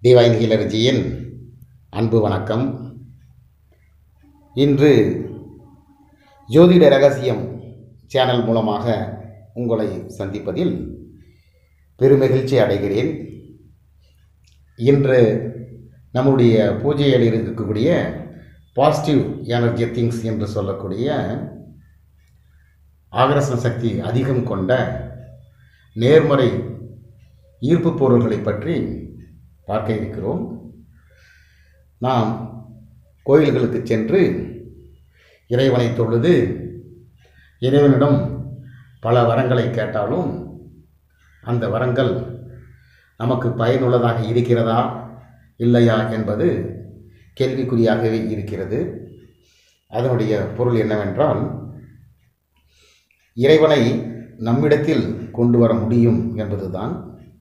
divine ஹீலர்ஜியின் அன்பு வணக்கம் இன்று ஜோதிட ரகசியம் சேனல் மூலமாக உங்களை சந்திப்பதில் பெருமகிழ்ச்சி அடைகிறேன் இன்று நம்முடைய பூஜையில் இருக்கக்கூடிய பாசிட்டிவ் எனர்ஜி திங்ஸ் என்று சொல்லக்கூடிய ஆகர்ஷண சக்தி அதிகம் கொண்ட நேர்மறை ஈர்ப்பு பொருள்களை பற்றி பார்க்க இருக்கிறோம் நாம் கோயில்களுக்கு சென்று இறைவனை தொழுது இறைவனிடம் பல வரங்களை கேட்டாலும் அந்த வரங்கள் நமக்கு பயனுள்ளதாக இருக்கிறதா இல்லையா என்பது கேள்விக்குறியாகவே இருக்கிறது அதனுடைய பொருள் என்னவென்றால் இறைவனை நம்மிடத்தில் கொண்டு வர முடியும் என்பதுதான்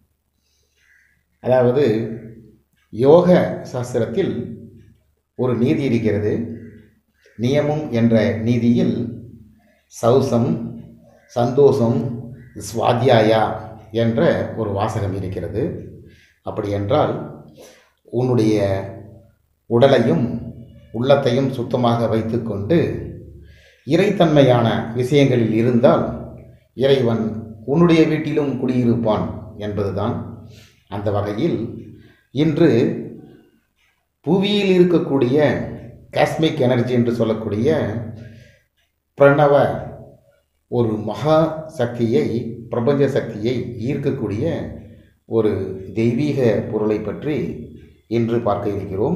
அதாவது யோக சாஸ்திரத்தில் ஒரு நீதி இருக்கிறது நியமம் என்ற நீதியில் சௌசம் சந்தோஷம் ஸ்வாத்தியாயா என்ற ஒரு வாசகம் இருக்கிறது அப்படி என்றால் உன்னுடைய உடலையும் உள்ளத்தையும் சுத்தமாக வைத்துக்கொண்டு இறைத்தன்மையான விஷயங்களில் இருந்தால் இறைவன் உன்னுடைய வீட்டிலும் குடியிருப்பான் என்பதுதான் அந்த வகையில் இன்று புவியில் இருக்கக்கூடிய காஸ்மிக் எனர்ஜி என்று சொல்லக்கூடிய பிரணவ ஒரு மகா சக்தியை பிரபஞ்ச சக்தியை ஈர்க்கக்கூடிய ஒரு தெய்வீக பொருளை பற்றி இன்று பார்க்க இருக்கிறோம்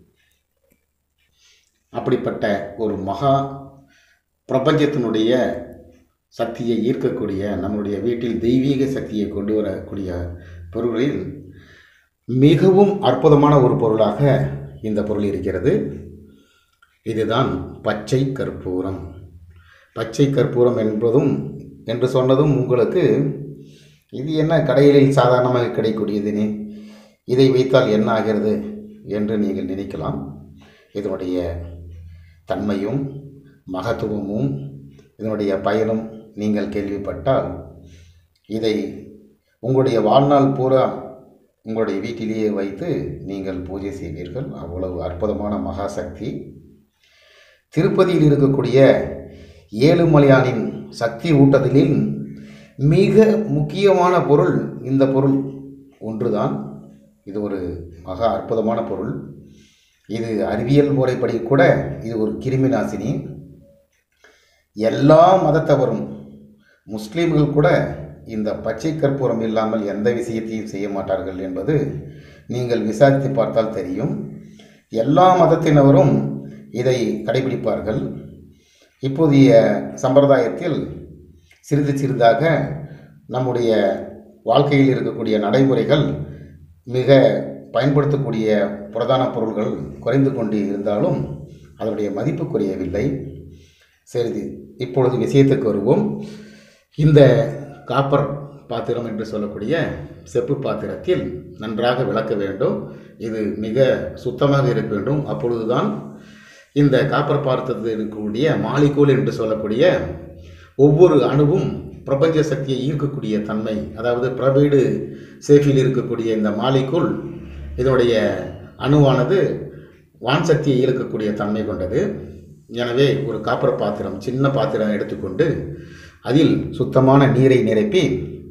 அப்படிப்பட்ட ஒரு மகா பிரபஞ்சத்தினுடைய சக்தியை ஈர்க்கக்கூடிய நம்முடைய வீட்டில் தெய்வீக சக்தியை கொண்டு வரக்கூடிய பொருள்களில் மிகவும் அற்புதமான ஒரு பொருளாக இந்த பொருள் இருக்கிறது இதுதான் பச்சை கற்பூரம் பச்சை கற்பூரம் என்பதும் என்று சொன்னதும் உங்களுக்கு இது என்ன கடைகளில் சாதாரணமாக கிடைக்கூடியதுனே இதை வைத்தால் என்ன ஆகிறது என்று நீங்கள் நினைக்கலாம் இதனுடைய தன்மையும் மகத்துவமும் இதனுடைய பயனும் நீங்கள் கேள்விப்பட்டால் இதை உங்களுடைய வாழ்நாள் பூரா உங்களுடைய வீட்டிலேயே வைத்து நீங்கள் பூஜை செய்வீர்கள் அவ்வளவு அற்புதமான மகாசக்தி திருப்பதியில் இருக்கக்கூடிய ஏழுமலையானின் சக்தி ஊட்டத்திலில் மிக முக்கியமான பொருள் இந்த பொருள் ஒன்றுதான் இது ஒரு மகா அற்புதமான பொருள் இது அறிவியல் முறைப்படி கூட இது ஒரு கிருமி நாசினி எல்லா மதத்தவரும் முஸ்லீம்கள் கூட இந்த பச்சை கற்பூரம் இல்லாமல் எந்த விஷயத்தையும் செய்ய மாட்டார்கள் என்பது நீங்கள் விசாரித்து பார்த்தால் தெரியும் எல்லா மதத்தினரும் இதை கடைபிடிப்பார்கள் இப்போதைய சம்பிரதாயத்தில் சிறிது சிறிதாக நம்முடைய வாழ்க்கையில் இருக்கக்கூடிய நடைமுறைகள் மிக பயன்படுத்தக்கூடிய பிரதான பொருள்கள் குறைந்து கொண்டு இருந்தாலும் அதனுடைய மதிப்பு குறையவில்லை சரி இப்பொழுது விஷயத்துக்கு வருவோம் இந்த காப்பர் பாத்திரம் என்று சொல்லக்கூடிய செப்பு பாத்திரத்தில் நன்றாக விளக்க வேண்டும் இது மிக சுத்தமாக இருக்க வேண்டும் அப்பொழுதுதான் இந்த காப்பர் பாத்திரத்தில் இருக்கக்கூடிய மாலிகோல் என்று சொல்லக்கூடிய ஒவ்வொரு அணுவும் பிரபஞ்ச சக்தியை ஈர்க்கக்கூடிய தன்மை அதாவது பிரபீடு சேஃபில் இருக்கக்கூடிய இந்த மாலிகுல் இதனுடைய அணுவானது வான் சக்தியை ஈர்க்கக்கூடிய தன்மை கொண்டது எனவே ஒரு காப்பர் பாத்திரம் சின்ன பாத்திரம் எடுத்துக்கொண்டு அதில் சுத்தமான நீரை நிரப்பி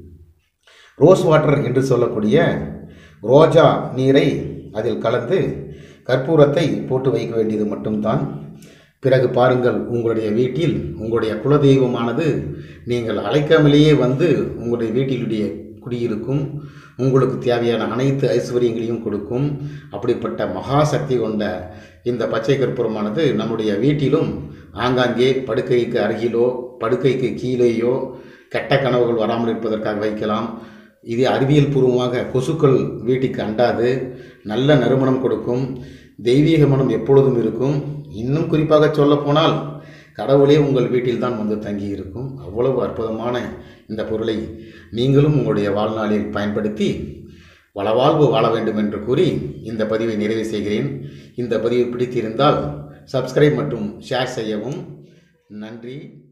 ரோஸ் வாட்டர் என்று சொல்லக்கூடிய ரோஜா நீரை அதில் கலந்து கற்பூரத்தை போட்டு வைக்க வேண்டியது மட்டும்தான் பிறகு பாருங்கள் உங்களுடைய வீட்டில் உங்களுடைய குலதெய்வமானது நீங்கள் அழைக்காமலேயே வந்து உங்களுடைய வீட்டிலுடைய குடியிருக்கும் உங்களுக்கு தேவையான அனைத்து ஐஸ்வர்யங்களையும் கொடுக்கும் அப்படிப்பட்ட மகா சக்தி கொண்ட இந்த பச்சை கற்பூரமானது நம்முடைய வீட்டிலும் ஆங்காங்கே படுக்கைக்கு அருகிலோ படுக்கைக்கு கீழேயோ கெட்ட கனவுகள் வராமல் இருப்பதற்காக வைக்கலாம் இது அறிவியல் பூர்வமாக கொசுக்கள் வீட்டுக்கு அண்டாது நல்ல நறுமணம் கொடுக்கும் தெய்வீக மனம் எப்பொழுதும் இருக்கும் இன்னும் குறிப்பாக சொல்லப்போனால் கடவுளே உங்கள் வீட்டில் தான் வந்து தங்கி இருக்கும் அவ்வளவு அற்புதமான இந்த பொருளை நீங்களும் உங்களுடைய வாழ்நாளில் பயன்படுத்தி வளவாழ்வு வாழ வேண்டும் என்று கூறி இந்த பதிவை நிறைவு செய்கிறேன் இந்த பதிவு பிடித்திருந்தால் சப்ஸ்கிரைப் மற்றும் ஷேர் செய்யவும் நன்றி